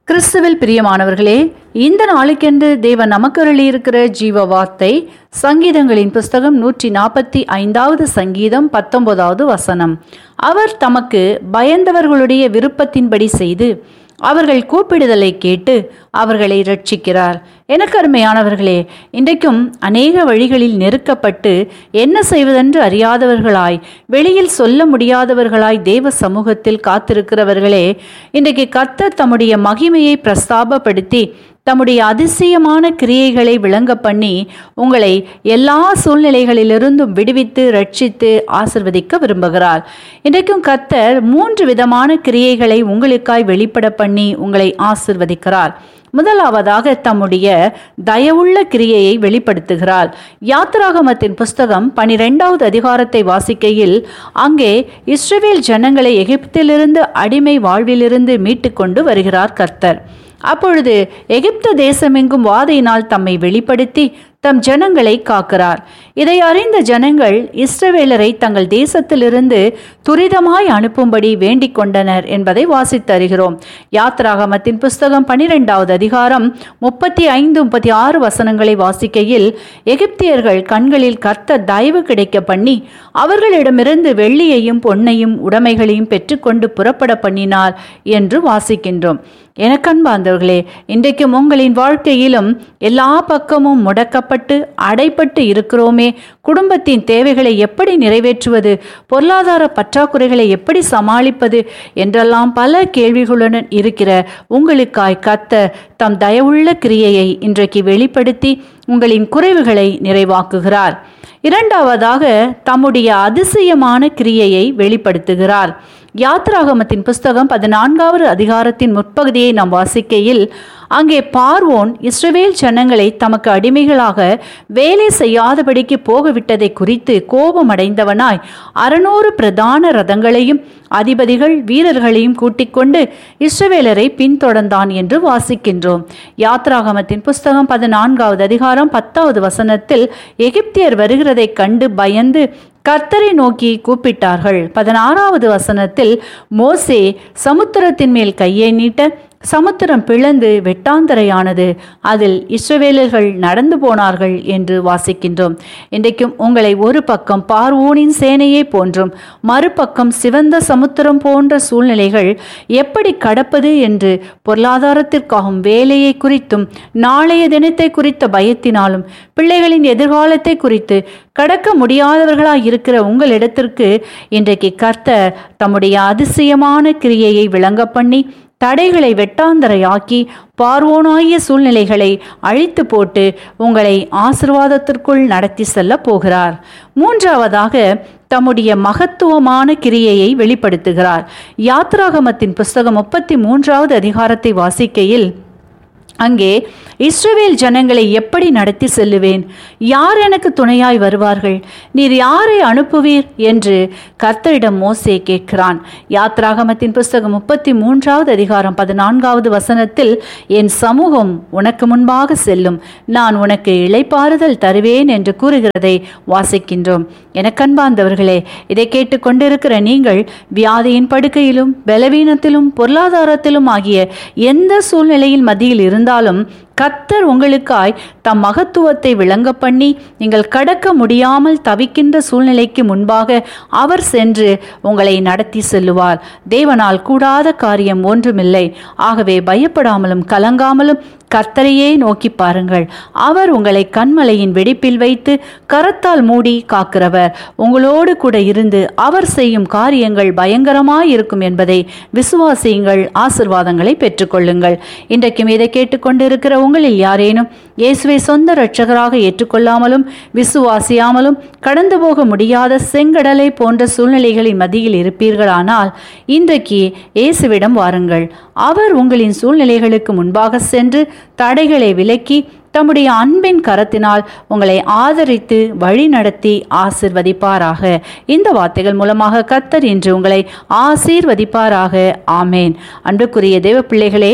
கிறிஸ்துவில் பிரியமானவர்களே இந்த நாளுக்கென்று தேவன் நமக்கு அருளியிருக்கிற ஜீவ வார்த்தை சங்கீதங்களின் புஸ்தகம் நூற்றி நாற்பத்தி ஐந்தாவது சங்கீதம் பத்தொன்பதாவது வசனம் அவர் தமக்கு பயந்தவர்களுடைய விருப்பத்தின்படி செய்து அவர்கள் கூப்பிடுதலை கேட்டு அவர்களை ரட்சிக்கிறார் எனக்கு அருமையானவர்களே இன்றைக்கும் அநேக வழிகளில் நெருக்கப்பட்டு என்ன செய்வதென்று அறியாதவர்களாய் வெளியில் சொல்ல முடியாதவர்களாய் தேவ சமூகத்தில் காத்திருக்கிறவர்களே இன்றைக்கு கர்த்தர் தம்முடைய மகிமையை பிரஸ்தாபப்படுத்தி தம்முடைய அதிசயமான கிரியைகளை விளங்க பண்ணி உங்களை எல்லா சூழ்நிலைகளிலிருந்தும் விடுவித்து ரட்சித்து ஆசிர்வதிக்க விரும்புகிறார் இன்றைக்கும் கர்த்தர் மூன்று விதமான கிரியைகளை உங்களுக்காய் வெளிப்பட பண்ணி உங்களை ஆசிர்வதிக்கிறார் முதலாவதாக தம்முடைய தயவுள்ள கிரியையை வெளிப்படுத்துகிறார் யாத்ராகமத்தின் புஸ்தகம் பனிரெண்டாவது அதிகாரத்தை வாசிக்கையில் அங்கே இஸ்ரவேல் ஜனங்களை எகிப்திலிருந்து அடிமை வாழ்விலிருந்து மீட்டு கொண்டு வருகிறார் கர்த்தர் அப்பொழுது எகிப்து தேசமெங்கும் வாதையினால் தம்மை வெளிப்படுத்தி தம் ஜனங்களை காக்கிறார் இதை அறிந்த ஜனங்கள் இஸ்ரவேலரை தங்கள் தேசத்திலிருந்து துரிதமாய் அனுப்பும்படி வேண்டிக் கொண்டனர் என்பதை வாசித்தருகிறோம் யாத்ராகமத்தின் புஸ்தகம் பனிரெண்டாவது அதிகாரம் முப்பத்தி ஐந்து முப்பத்தி ஆறு வசனங்களை வாசிக்கையில் எகிப்தியர்கள் கண்களில் கர்த்த தயவு கிடைக்க பண்ணி அவர்களிடமிருந்து வெள்ளியையும் பொன்னையும் உடைமைகளையும் பெற்றுக்கொண்டு புறப்பட பண்ணினார் என்று வாசிக்கின்றோம் எனக்கன்பாந்தவர்களே இன்றைக்கும் உங்களின் வாழ்க்கையிலும் எல்லா பக்கமும் முடக்கப்பட்டு அடைப்பட்டு இருக்கிறோமே குடும்பத்தின் தேவைகளை எப்படி நிறைவேற்றுவது பொருளாதார பற்றாக்குறைகளை எப்படி சமாளிப்பது என்றெல்லாம் பல கேள்விகளுடன் இருக்கிற உங்களுக்காய் கத்த தம் தயவுள்ள கிரியையை இன்றைக்கு வெளிப்படுத்தி உங்களின் குறைவுகளை நிறைவாக்குகிறார் இரண்டாவதாக தம்முடைய அதிசயமான கிரியையை வெளிப்படுத்துகிறார் யாத்ராகமத்தின் புஸ்தகம் பதினான்காவது அதிகாரத்தின் முற்பகுதியை நாம் வாசிக்கையில் அங்கே பார்வோன் இஸ்ரவேல் ஜனங்களை தமக்கு அடிமைகளாக வேலை செய்யாதபடிக்கு போகவிட்டதை குறித்து கோபமடைந்தவனாய் அறுநூறு பிரதான ரதங்களையும் அதிபதிகள் வீரர்களையும் கூட்டிக் கொண்டு இஸ்ரவேலரை பின்தொடர்ந்தான் என்று வாசிக்கின்றோம் யாத்ராகமத்தின் புஸ்தகம் பதினான்காவது அதிகாரம் பத்தாவது வசனத்தில் எகிப்தியர் வருகிறதைக் கண்டு பயந்து கர்த்தரை நோக்கி கூப்பிட்டார்கள் பதினாறாவது வசனத்தில் மோசே சமுத்திரத்தின் மேல் கையை நீட்ட சமுத்திரம் பிளந்து வெட்டாந்தரையானது அதில் இஸ்ரவேலர்கள் நடந்து போனார்கள் என்று வாசிக்கின்றோம் இன்றைக்கும் உங்களை ஒரு பக்கம் பார்வோனின் சேனையை போன்றும் மறுபக்கம் சிவந்த சமுத்திரம் போன்ற சூழ்நிலைகள் எப்படி கடப்பது என்று பொருளாதாரத்திற்காகவும் வேலையை குறித்தும் நாளைய தினத்தை குறித்த பயத்தினாலும் பிள்ளைகளின் எதிர்காலத்தை குறித்து கடக்க முடியாதவர்களாய் இருக்கிற உங்களிடத்திற்கு இன்றைக்கு கர்த்தர் தம்முடைய அதிசயமான கிரியையை விளங்க பண்ணி தடைகளை வெட்டாந்தரையாக்கி பார்வோனாகிய சூழ்நிலைகளை அழித்து போட்டு உங்களை ஆசிர்வாதத்திற்குள் நடத்தி செல்ல போகிறார் மூன்றாவதாக தம்முடைய மகத்துவமான கிரியையை வெளிப்படுத்துகிறார் யாத்ராகமத்தின் புஸ்தகம் முப்பத்தி மூன்றாவது அதிகாரத்தை வாசிக்கையில் அங்கே இஸ்ரவேல் ஜனங்களை எப்படி நடத்தி செல்லுவேன் யார் எனக்கு துணையாய் வருவார்கள் நீர் யாரை அனுப்புவீர் என்று கர்த்தரிடம் மோசே கேட்கிறான் யாத்ராகமத்தின் புஸ்தகம் முப்பத்தி மூன்றாவது அதிகாரம் பதினான்காவது வசனத்தில் என் சமூகம் உனக்கு முன்பாக செல்லும் நான் உனக்கு இளைப்பாறுதல் தருவேன் என்று கூறுகிறதை வாசிக்கின்றோம் எனக்கன்பார்ந்தவர்களே இதை கேட்டுக்கொண்டிருக்கிற நீங்கள் வியாதியின் படுக்கையிலும் பலவீனத்திலும் பொருளாதாரத்திலும் ஆகிய எந்த சூழ்நிலையின் மத்தியில் இருந்தாலும் கத்தர் உங்களுக்காய் தம் மகத்துவத்தை விளங்க பண்ணி நீங்கள் கடக்க முடியாமல் தவிக்கின்ற சூழ்நிலைக்கு முன்பாக அவர் சென்று உங்களை நடத்தி செல்லுவார் தேவனால் கூடாத காரியம் ஒன்றுமில்லை ஆகவே பயப்படாமலும் கலங்காமலும் கர்த்தரையே நோக்கி பாருங்கள் அவர் உங்களை கண்மலையின் வெடிப்பில் வைத்து கரத்தால் மூடி காக்கிறவர் உங்களோடு கூட இருந்து அவர் செய்யும் காரியங்கள் பயங்கரமாயிருக்கும் என்பதை விசுவாசியுங்கள் ஆசிர்வாதங்களை பெற்றுக்கொள்ளுங்கள் இன்றைக்கும் இதை கேட்டுக்கொண்டிருக்கிற உங்களில் யாரேனும் இயேசுவை சொந்த இரட்சகராக ஏற்றுக்கொள்ளாமலும் விசுவாசியாமலும் கடந்து போக முடியாத செங்கடலை போன்ற சூழ்நிலைகளின் மத்தியில் இருப்பீர்களானால் இன்றைக்கு இயேசுவிடம் வாருங்கள் அவர் உங்களின் சூழ்நிலைகளுக்கு முன்பாக சென்று தடைகளை விலக்கி தம்முடைய அன்பின் கரத்தினால் உங்களை ஆதரித்து வழி நடத்தி ஆசிர்வதிப்பாராக இந்த வார்த்தைகள் மூலமாக கத்தர் இன்று உங்களை ஆசீர்வதிப்பாராக ஆமேன் அன்புக்குரிய தேவ பிள்ளைகளே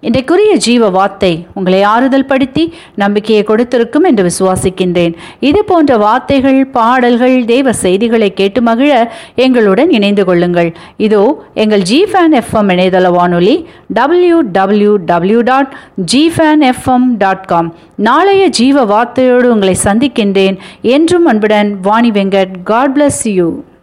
இன்றைக்குரிய ஜீவ வார்த்தை உங்களை ஆறுதல் படுத்தி நம்பிக்கையை கொடுத்திருக்கும் என்று விசுவாசிக்கின்றேன் இது போன்ற வார்த்தைகள் பாடல்கள் தேவ செய்திகளை கேட்டு மகிழ எங்களுடன் இணைந்து கொள்ளுங்கள் இதோ எங்கள் ஜி ஃபேன் எஃப்எம் இணையதள வானொலி W W W dot gfan FM dot com நாளைய ஜீவ வார்த்தையோடு உங்களை சந்திக்கின்றேன் என்றும் அன்புடன் Vani Venkat God bless you